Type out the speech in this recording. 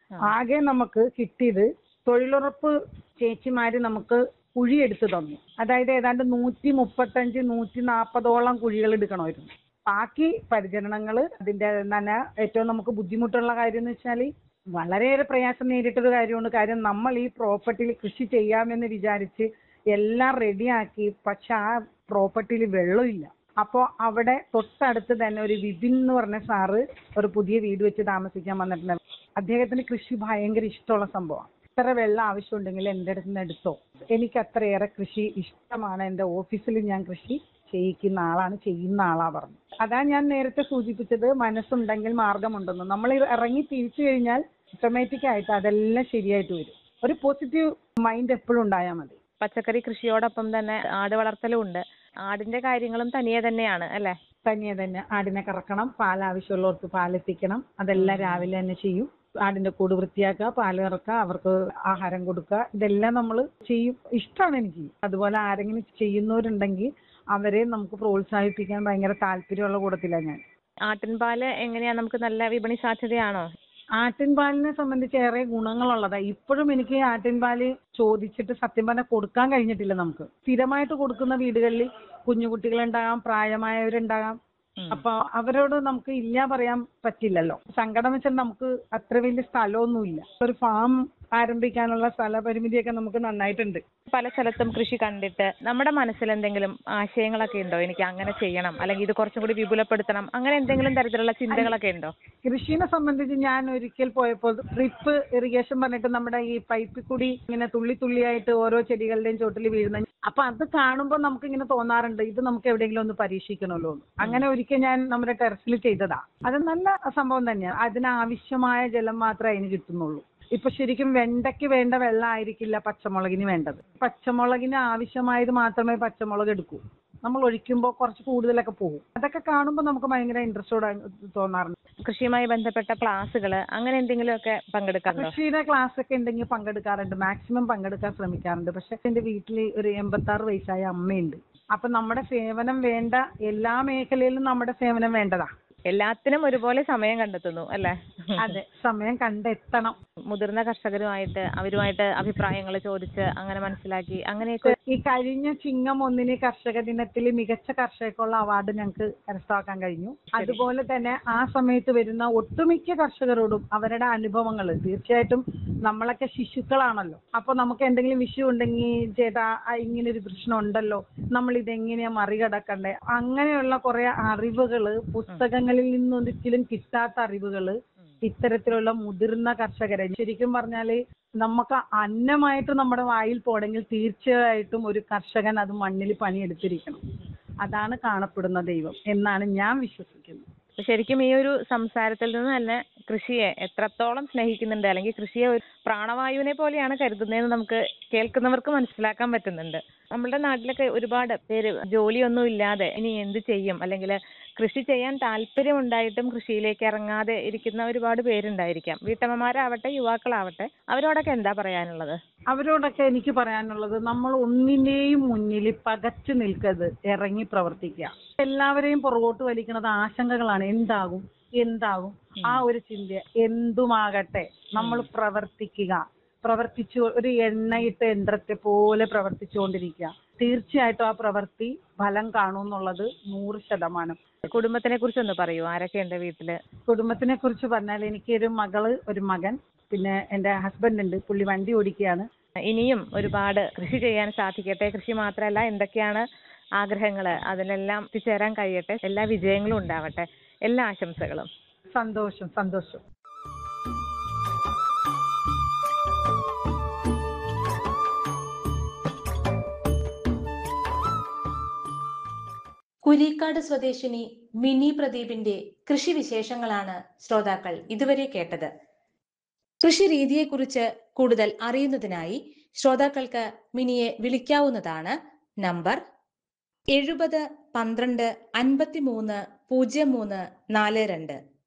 ആകെ നമുക്ക് കിട്ടിയത് തൊഴിലുറപ്പ് ചേച്ചിമാര് നമുക്ക് കുഴിയെടുത്ത് തന്നു അതായത് ഏതാണ്ട് നൂറ്റി മുപ്പത്തഞ്ച് നൂറ്റി നാൽപ്പതോളം കുഴികൾ എടുക്കണമായിരുന്നു ബാക്കി പരിചരണങ്ങൾ അതിന്റെ തന്നെ ഏറ്റവും നമുക്ക് ബുദ്ധിമുട്ടുള്ള കാര്യം എന്ന് വെച്ചാൽ വളരെയേറെ പ്രയാസം നേരിട്ടൊരു കാര്യമാണ് കാര്യം നമ്മൾ ഈ പ്രോപ്പർട്ടിയിൽ കൃഷി ചെയ്യാമെന്ന് വിചാരിച്ച് എല്ലാം റെഡിയാക്കി പക്ഷെ ആ പ്രോപ്പർട്ടിയിൽ വെള്ളമില്ല അപ്പോൾ അവിടെ തൊട്ടടുത്ത് തന്നെ ഒരു വിപിൻ എന്ന് പറഞ്ഞ സാറ് ഒരു പുതിയ വീട് വെച്ച് താമസിക്കാൻ വന്നിട്ടുണ്ട് അദ്ദേഹത്തിന് കൃഷി ഭയങ്കര ഇഷ്ടമുള്ള സംഭവമാണ് എത്ര വെള്ളം ആവശ്യമുണ്ടെങ്കിൽ എൻ്റെ അടുത്ത് നിന്ന് എടുത്തോ എനിക്ക് അത്രയേറെ കൃഷി ഇഷ്ടമാണ് എൻ്റെ ഓഫീസിൽ ഞാൻ കൃഷി ചെയ്യിക്കുന്ന ആളാണ് ചെയ്യുന്ന ആളാ പറഞ്ഞു അതാ ഞാൻ നേരത്തെ സൂചിപ്പിച്ചത് മനസ്സുണ്ടെങ്കിൽ മാർഗമുണ്ടെന്ന് നമ്മൾ ഇറങ്ങി തിരിച്ചു കഴിഞ്ഞാൽ ഓട്ടോമാറ്റിക് ആയിട്ട് അതെല്ലാം ശരിയായിട്ട് വരും ഒരു പോസിറ്റീവ് മൈൻഡ് എപ്പോഴും ഉണ്ടായാൽ മതി പച്ചക്കറി കൃഷിയോടൊപ്പം തന്നെ ആട് വളർത്തലും ഉണ്ട് ആടിന്റെ കാര്യങ്ങളും തനിയെ തന്നെയാണ് അല്ലെ തനിയെ തന്നെ ആടിനെ കറക്കണം പാൽ ആവശ്യമുള്ളവർക്ക് പാലെത്തിക്കണം അതെല്ലാം രാവിലെ തന്നെ ചെയ്യും ആടിന്റെ കൂട് വൃത്തിയാക്കുക പാല് കറക്കുക അവർക്ക് ആഹാരം കൊടുക്കുക ഇതെല്ലാം നമ്മൾ ചെയ്യും ഇഷ്ടമാണ് എനിക്ക് അതുപോലെ ആരെങ്കിലും ചെയ്യുന്നവരുണ്ടെങ്കിൽ അവരെ നമുക്ക് പ്രോത്സാഹിപ്പിക്കാൻ ഭയങ്കര താല്പര്യമുള്ള കൂട്ടത്തിലാണ് ഞാൻ ആട്ടിൻപാല് എങ്ങനെയാ നമുക്ക് നല്ല വിപണി സാധ്യതയാണോ ആട്ടിൻപാലിനെ സംബന്ധിച്ച് ഏറെ ഗുണങ്ങളുള്ളതാ ഇപ്പോഴും എനിക്ക് ആട്ടിൻപാല് ചോദിച്ചിട്ട് സത്യം പറഞ്ഞാൽ കൊടുക്കാൻ കഴിഞ്ഞിട്ടില്ല നമുക്ക് സ്ഥിരമായിട്ട് കൊടുക്കുന്ന വീടുകളിൽ കുഞ്ഞുകുട്ടികളുണ്ടാകാം പ്രായമായവരുണ്ടാകാം അപ്പൊ അവരോട് നമുക്ക് ഇല്ല പറയാൻ പറ്റില്ലല്ലോ സങ്കടം വെച്ചാൽ നമുക്ക് അത്ര വലിയ സ്ഥലമൊന്നുമില്ല ഒരു ഫാം ആരംഭിക്കാനുള്ള സ്ഥലപരിമിതിയൊക്കെ നമുക്ക് നന്നായിട്ടുണ്ട് പല സ്ഥലത്തും കൃഷി കണ്ടിട്ട് നമ്മുടെ മനസ്സിൽ എന്തെങ്കിലും ആശയങ്ങളൊക്കെ ഉണ്ടോ എനിക്ക് അങ്ങനെ ചെയ്യണം അല്ലെങ്കിൽ ഇത് കുറച്ചും കൂടി വിപുലപ്പെടുത്തണം അങ്ങനെ എന്തെങ്കിലും തരത്തിലുള്ള ചിന്തകളൊക്കെ ഉണ്ടോ കൃഷിനെ സംബന്ധിച്ച് ഞാൻ ഒരിക്കൽ പോയപ്പോൾ ഡ്രിപ്പ് ഇറിഗേഷൻ പറഞ്ഞിട്ട് നമ്മുടെ ഈ പൈപ്പിൽ കൂടി ഇങ്ങനെ തുള്ളി തുള്ളിയായിട്ട് ഓരോ ചെടികളുടെയും ചോട്ടിൽ വീഴുന്ന അപ്പൊ അത് കാണുമ്പോൾ നമുക്ക് ഇങ്ങനെ തോന്നാറുണ്ട് ഇത് നമുക്ക് എവിടെയെങ്കിലും ഒന്ന് പരീക്ഷിക്കണമല്ലോ എന്ന് അങ്ങനെ ഒരിക്കൽ ഞാൻ നമ്മുടെ ടെറസിൽ ചെയ്തതാ അത് നല്ല സംഭവം തന്നെയാണ് അതിനാവശ്യമായ ജലം മാത്രമേ അതിന് കിട്ടുന്നുള്ളൂ ഇപ്പൊ ശരിക്കും വെണ്ടയ്ക്ക് വേണ്ട വെള്ളം ആയിരിക്കില്ല പച്ചമുളകിന് വേണ്ടത് പച്ചമുളകിന് ആവശ്യമായത് മാത്രമേ പച്ചമുളക് എടുക്കൂ നമ്മൾ ഒഴിക്കുമ്പോൾ കുറച്ച് കൂടുതലൊക്കെ പോകും അതൊക്കെ കാണുമ്പോൾ നമുക്ക് ഭയങ്കര ഇൻട്രസ്റ്റോടെ തോന്നാറുണ്ട് കൃഷിയുമായി ബന്ധപ്പെട്ട ക്ലാസ്സുകൾ അങ്ങനെ എന്തെങ്കിലുമൊക്കെ പങ്കെടുക്കാറുണ്ടോ കൃഷിയുടെ ക്ലാസ് ഒക്കെ ഉണ്ടെങ്കിൽ പങ്കെടുക്കാറുണ്ട് മാക്സിമം പങ്കെടുക്കാൻ ശ്രമിക്കാറുണ്ട് പക്ഷെ എന്റെ വീട്ടിൽ ഒരു എൺപത്തി ആറ് വയസ്സായ അമ്മയുണ്ട് അപ്പൊ നമ്മുടെ സേവനം വേണ്ട എല്ലാ മേഖലയിലും നമ്മുടെ സേവനം വേണ്ടതാ എല്ലാത്തിനും ഒരുപോലെ സമയം കണ്ടെത്തുന്നു അല്ലേ അതെ സമയം കണ്ടെത്തണം മുതിർന്ന കർഷകരുമായിട്ട് അവരുമായിട്ട് അഭിപ്രായങ്ങൾ ചോദിച്ച് അങ്ങനെ മനസ്സിലാക്കി അങ്ങനെയൊക്കെ ഈ കഴിഞ്ഞ ചിങ്ങം ഒന്നിന് കർഷക ദിനത്തിൽ മികച്ച കർഷകർക്കുള്ള അവാർഡ് ഞങ്ങൾക്ക് കരസ്ഥമാക്കാൻ കഴിഞ്ഞു അതുപോലെ തന്നെ ആ സമയത്ത് വരുന്ന ഒട്ടുമിക്ക കർഷകരോടും അവരുടെ അനുഭവങ്ങൾ തീർച്ചയായിട്ടും നമ്മളൊക്കെ ശിശുക്കളാണല്ലോ അപ്പൊ നമുക്ക് എന്തെങ്കിലും വിഷയം ഉണ്ടെങ്കിൽ ചേട്ടാ ആ ഇങ്ങനെ ഒരു പ്രശ്നം ഉണ്ടല്ലോ നമ്മൾ ഇതെങ്ങനെയാ മറികടക്കണ്ടേ അങ്ങനെയുള്ള കുറെ അറിവുകള് പുസ്തകങ്ങളിൽ നിന്നൊരിക്കലും കിട്ടാത്ത അറിവുകള് ഇത്തരത്തിലുള്ള മുതിർന്ന കർഷകരെ ശരിക്കും പറഞ്ഞാല് നമുക്ക് അന്നമായിട്ട് നമ്മുടെ വായിൽ പോണെങ്കിൽ തീർച്ചയായിട്ടും ഒരു കർഷകൻ അത് മണ്ണിൽ പണിയെടുത്തിരിക്കണം അതാണ് കാണപ്പെടുന്ന ദൈവം എന്നാണ് ഞാൻ വിശ്വസിക്കുന്നത് ശരിക്കും ഈ ഒരു സംസാരത്തിൽ നിന്ന് തന്നെ കൃഷിയെ എത്രത്തോളം സ്നേഹിക്കുന്നുണ്ട് അല്ലെങ്കിൽ കൃഷിയെ ഒരു പ്രാണവായുവിനെ പോലെയാണ് കരുതുന്നതെന്ന് നമുക്ക് കേൾക്കുന്നവർക്ക് മനസ്സിലാക്കാൻ പറ്റുന്നുണ്ട് നമ്മുടെ നാട്ടിലൊക്കെ ഒരുപാട് പേര് ജോലിയൊന്നും ഇല്ലാതെ ഇനി എന്ത് ചെയ്യും അല്ലെങ്കിൽ കൃഷി ചെയ്യാൻ താല്പര്യമുണ്ടായിട്ടും കൃഷിയിലേക്ക് ഇറങ്ങാതെ ഇരിക്കുന്ന ഒരുപാട് പേരുണ്ടായിരിക്കാം വീട്ടമ്മമാരാവട്ടെ യുവാക്കളാവട്ടെ അവരോടൊക്കെ എന്താ പറയാനുള്ളത് അവരോടൊക്കെ എനിക്ക് പറയാനുള്ളത് നമ്മൾ ഒന്നിന്റെയും മുന്നിൽ പകച്ചു നിൽക്കരുത് ഇറങ്ങി പ്രവർത്തിക്കുക എല്ലാവരെയും പുറകോട്ട് വലിക്കുന്നത് ആശങ്കകളാണ് എന്താകും എന്താകും ആ ഒരു ചിന്ത എന്തുമാകട്ടെ നമ്മൾ പ്രവർത്തിക്കുക പ്രവർത്തിച്ചു ഒരു എണ്ണയിട്ട യന്ത്രത്തെ പോലെ പ്രവർത്തിച്ചുകൊണ്ടിരിക്കുക തീർച്ചയായിട്ടും ആ പ്രവൃത്തി ഫലം കാണും എന്നുള്ളത് നൂറ് ശതമാനം കുടുംബത്തിനെ കുറിച്ചൊന്ന് പറയൂ ആരൊക്കെയുണ്ട് വീട്ടില് കുടുംബത്തിനെ കുറിച്ച് പറഞ്ഞാൽ എനിക്ക് ഒരു മകള് ഒരു മകൻ പിന്നെ എന്റെ ഹസ്ബൻഡ് ഉണ്ട് പുള്ളി വണ്ടി ഓടിക്കുകയാണ് ഇനിയും ഒരുപാട് കൃഷി ചെയ്യാൻ സാധിക്കട്ടെ കൃഷി മാത്രമല്ല എന്തൊക്കെയാണ് ആഗ്രഹങ്ങൾ അതിനെല്ലാം എത്തിച്ചേരാൻ കഴിയട്ടെ എല്ലാ വിജയങ്ങളും ഉണ്ടാവട്ടെ എല്ലാ ആശംസകളും സന്തോഷം സന്തോഷം കുരിക്കാട് സ്വദേശിനി മിനി പ്രദീപിന്റെ കൃഷി വിശേഷങ്ങളാണ് ശ്രോതാക്കൾ ഇതുവരെ കേട്ടത് കൃഷി രീതിയെക്കുറിച്ച് കൂടുതൽ അറിയുന്നതിനായി ശ്രോതാക്കൾക്ക് മിനിയെ വിളിക്കാവുന്നതാണ് നമ്പർ എഴുപത് പന്ത്രണ്ട് അൻപത്തിമൂന്ന് പൂജ്യം മൂന്ന് നാല് രണ്ട്